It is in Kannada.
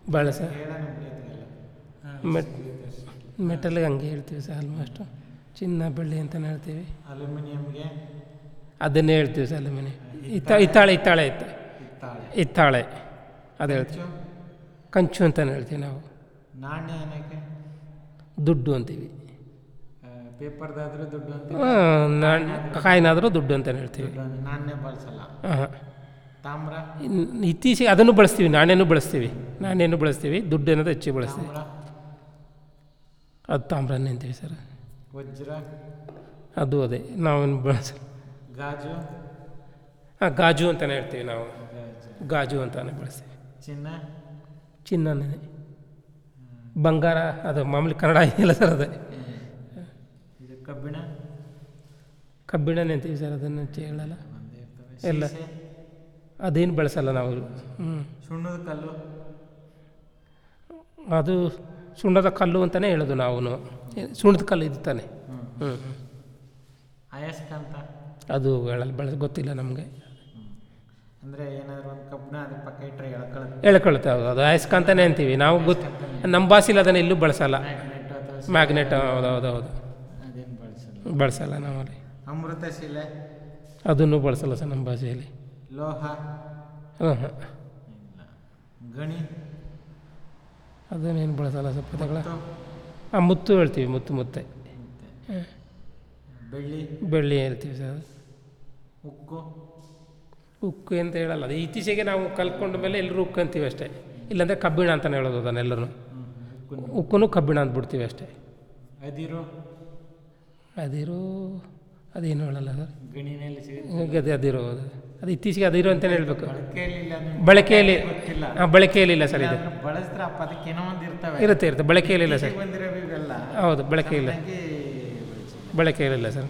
ಬಳಸ ಹೇಳೋಣ ಬಿಡಿ ಮೆಟ್ ಮೆಟಲ್ಗೆ ಹಂಗೆ ಹೇಳ್ತೀವಿ ಸರ್ ಆಲ್ಮೋಸ್ಟು ಚಿನ್ನ ಬೆಳ್ಳಿ ಅಂತಲೇ ಹೇಳ್ತೀವಿ ಅಲ್ಯೂಮಿನಿಯಂಗೆ ಅದನ್ನೇ ಹೇಳ್ತೀವಿ ಸರ್ ಅಲ್ಯೂಮಿನಿಯಂ ಇತ್ತ ಇತ್ತಾಳೆ ಇತ್ತಾಳೆ ಇತ್ತ ಇತ್ತಾಳೆ ಇತ್ತಾಳೆ ಅದು ಹೇಳ್ತೀವಿ ಹೆಚ್ಚು ಕಂಚು ಅಂತಲೇ ಹೇಳ್ತೀವಿ ನಾವು ನಾಣ್ಯ ಏನಕ್ಕೆ ದುಡ್ಡು ಅಂತೀವಿ ಪೇಪರ್ದಾದ್ರೂ ದುಡ್ಡು ಅಂತ ನಾಣ್ಯ ಕಾಯಿನಾದರೂ ದುಡ್ಡು ಅಂತಲೇ ಹೇಳ್ತೀವಿ ದುಡ್ಡು ಅಂತ ನಾಣ್ಯ ಬಳಸಲ್ಲ ಹಾಂ ತಾಮ್ರ ಇತ್ತೀಚೆಗೆ ಅದನ್ನು ಬಳಸ್ತೀವಿ ನಾಣ್ಯನೂ ಬಳಸ್ತೀವಿ ನಾಣ್ಯನೂ ಬಳಸ್ತೀವಿ ದುಡ್ಡು ಅನ್ನೋದು ಹೆಚ್ಚಿಗೆ ಬಳಸ್ತೀವಿ ತಾಮ್ರ ಅದು ತಾಮ್ರನೇ ಅಂತೀವಿ ಸರ್ ವಜ್ರ ಅದು ಅದೇ ನಾವೇನು ಬಳಸ ಗಾಜು ಹಾಂ ಗಾಜು ಅಂತಲೇ ಹೇಳ್ತೀವಿ ನಾವು ಗಾಜು ಗಾಜು ಅಂತಾನೆ ಬಳಸ್ತೀವಿ ಚಿನ್ನ ಚಿನ್ನನೇ ಬಂಗಾರ ಅದು ಮಾಮೂಲಿ ಕನ್ನಡ ಇದೆಯಲ್ಲ ಸರ್ ಅದೇ ಇದು ಕಬ್ಬಿಣ ಕಬ್ಬಿಣನೇ ಅಂತೀವಿ ಸರ್ ಅದನ್ನು ಹೆಚ್ಚು ಹೇಳಲ್ಲ ಒಂದೇ ಇರ್ತವೆ ಎಲ್ಲ. ಸೀಸೆ, ಅದೇನು ಬಳಸಲ್ಲ ನಾವು ಹ್ಞೂ ಸುಣ್ಣದ ಕಲ್ಲು ಅದು ಸುಣ್ಣದ ಕಲ್ಲು ಅಂತಲೇ ಹೇಳೋದು ನಾವು ಸುಣ್ಣದ ಕಲ್ಲು ಇದು ತಾನೆ ಹ್ಮ್. ಹ್ಞೂ ಅಯಸ್ಕಾಂತ ಅದು ಹೇಳಲ್ಲ ಬಳಸ ಗೊತ್ತಿಲ್ಲ ನಮಗೆ ಅಂದ್ರೆ ಏನಾದ್ರು ಒಂದು ಕಬ್ಬಿಣ ಅದ್ರ ಪಕ್ಕ ಇಟ್ಟರೆ ಎಳ್ಕೊಳ್ಳುತ್ತೆ ಹೇಳ್ಕೊಳುತ್ತೆ ಹೌದು ಅದು ಅಯಸ್ಕಾಂತನೇ ಅಂತೀವಿ ನಾವು ಗೊತ್ತು ನಮ್ಮ ಭಾಷೆಲಿ ಅದನ್ನು ಎಲ್ಲೂ ಬಳಸಲ್ಲ ಮ್ಯಾಗ್ನೆಟ್ ಅಥವಾ ಮ್ಯಾಗ್ನೆಟ್ ಹೌದು ಹೌದು ಹೌದು ಅದೇನು ಬಳಸಲ್ಲ ಬಳಸಲ್ಲ ನಾವಲ್ಲಿ ಅಮೃತ ಶಿಲೆ ಅದನ್ನು ಬಳಸಲ್ಲ ಸರ್ ನಮ್ಮ ಭಾಷೆಯಲ್ಲಿ ಲೋಹ ಹಾಂ ಹಾಂ ಇಲ್ಲ ಗಣಿ ಅದನ್ನೇನು ಬಳಸಲ್ಲ ಸರ್ ಪದಗಳ ಮುತ್ತು, ಹಾಂ ಮುತ್ತು ಹೇಳ್ತೀವಿ ಮುತ್ತು ಮುತ್ತೆ ಮತ್ತೆ ಬೆಳ್ಳಿ ಬೆಳ್ಳಿ ಹೇಳ್ತೀವಿ ಸರ್ ಉಕ್ಕು ಉಕ್ಕು ಅಂತ ಹೇಳಲ್ಲ ಅದು ಇತ್ತೀಚೆಗೆ ನಾವು ಕಲ್ತ್ಕೊಂಡ ಮೇಲೆ ಎಲ್ಲರೂ ಉಕ್ಕು ಅಂತೀವಿ ಅಷ್ಟೇ ಇಲ್ಲಾಂದರೆ ಕಬ್ಬಿಣ ಅಂತಲೇ ಹೇಳೋದು ಅದನ್ನೆಲ್ಲರೂ ಹ್ಮ್. ಉಕ್ಕು ಉಕ್ಕುನು ಕಬ್ಬಿಣ ಅಂದ್ಬಿಡ್ತೀವಿ ಅಷ್ಟೇ ಅದಿರು ಅದಿರು ಅದೇನು ಹೇಳಲ್ಲ ಸರ್ ಗಣಿನಲ್ಲಿ ಸಿಗುತ್ತೆ ಈಗ ಅದೇ ಅದಿರು ಅದು ಅದು ಇತ್ತೀಚೆಗೆ ಅದಿರು ಅಂತಲೇ ಹೇಳಬೇಕು ಬಳಕೆಯಲ್ಲಿ ಇಲ್ಲ ನಿಮ್ಗೆ ಬಳಕೆಯಲ್ಲಿ ಗೊತ್ತಿಲ್ಲ ಹಾಂ ಬಳಕೆಯಲ್ಲಿಲ್ಲ ಸರ್ ಇದು ಇಲ್ಲಾಂದ್ರೆ ಬಳಸಿದ್ರೆ ಆ ಪದಕ್ಕೆ ಏನೋ ಒಂದು ಇರ್ತವೆ ಇರುತ್ತೆ ಇರುತ್ತೆ ಬಳಕೆಯಲ್ಲಿಲ್ಲ ಸರ್ ಇತ್ತೀಚೆಗೆ ಬಂದಿರೋ ಇವೆಲ್ಲ ಹೌದು ಬಳಕೆಯಿಲ್ಲ ಚೆನ್ನಾಗಿ ಬಳಸಿ ಬಳಕೆಯಲ್ಲಿಲ್ಲ ಸರ್